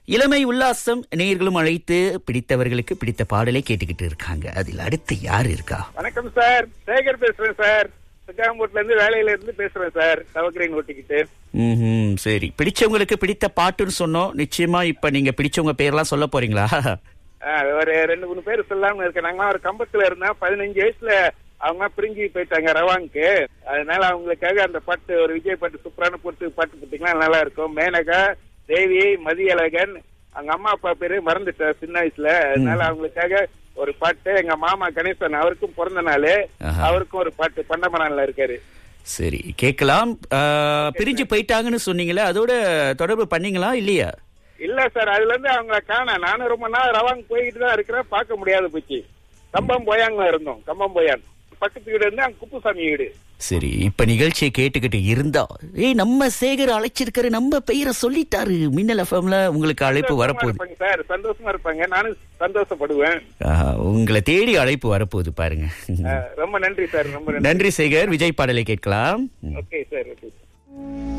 இளமை உல்லாசம் நேயர்களும் அழைத்து பிடித்தவர்களுக்கு பிடித்த பாடலை கேட்டுக்கிட்டு இருக்காங்க அதில் அடுத்து யார் இருக்கா வணக்கம் சார் சேகர் பேசுறேன் சார் சிக்காம்பூட்ல இருந்து வேலையில இருந்து பேசுறேன் சார் தவக்கிரீன் ஓட்டிக்கிட்டு ம்ஹும், சரி பிடிச்சவங்களுக்கு பிடித்த பாட்டுன்னு சொன்னோம் நிச்சயமா இப்ப நீங்க பிடிச்சவங்க பேர்லாம் சொல்ல போறீங்களா ஆ, ஒரு ரெண்டு மூணு பேர் சொல்லாம இருக்கேன் நாங்களாம் ஒரு கம்பத்துல இருந்தோம் பதினஞ்சு வயசுல அவங்க பிரிஞ்சு போயிட்டாங்க ரவாங்க்கு அதனால அவங்களுக்காக அந்த பாட்டு ஒரு விஜய் பாட்டு சூப்பரான போட்டு பாட்டு போட்டீங்கன்னா நல்லா இருக்கும் மேனகா தேவி மதியழகன் அவங்க அம்மா அப்பா பேரு மறந்துட்டார் சின்ன வயசுல அதனால அவங்களுக்காக ஒரு பாட்டு எங்க மாமா கணேசன் அவருக்கும் பிறந்த நாள் ஆஹா. அவருக்கும் ஒரு பாட்டு பண்டமனால இருக்காரு சரி கேட்கலாம் ஆ, பிரிஞ்சு போயிட்டாங்கன்னு சொன்னீங்களே அதோட தொடர்பு பண்ணீங்களா இல்லையா இல்ல சார் அதுல இருந்து அவங்கள காண நானும் ரொம்ப நாள் ரவாங் போய்கிட்டு தான் இருக்கிறேன் பார்க்க முடியாது போச்சு கம்பம் போயாங்க இருந்தோம் கம்பம் போயான் பக்கத்து வீடு இருந்து அங்க குப்புசாமி வீடு சரி இப்ப நிகழ்ச்சியை கேட்டுக்கிட்டு இருந்தா ஏய் நம்ம சேகர் அழைச்சிருக்காரு நம்ம பெயரை சொல்லிட்டாரு மின்னல் எஃப்எம்ல உங்களுக்கு அழைப்பு சந்தோஷமா வரப்போகுது இருப்பாங்க சார் சந்தோஷமா இருப்பாங்க நானும் சந்தோஷப்படுவேன் ஆ, உங்களை தேடி அழைப்பு வரப்போகுது பாருங்க அஹ், ரொம்ப நன்றி சார் ரொம்ப நன்றி நன்றி சேகர் விஜய் பாடலை கேட்கலாம் ஓகே சார் ஓகே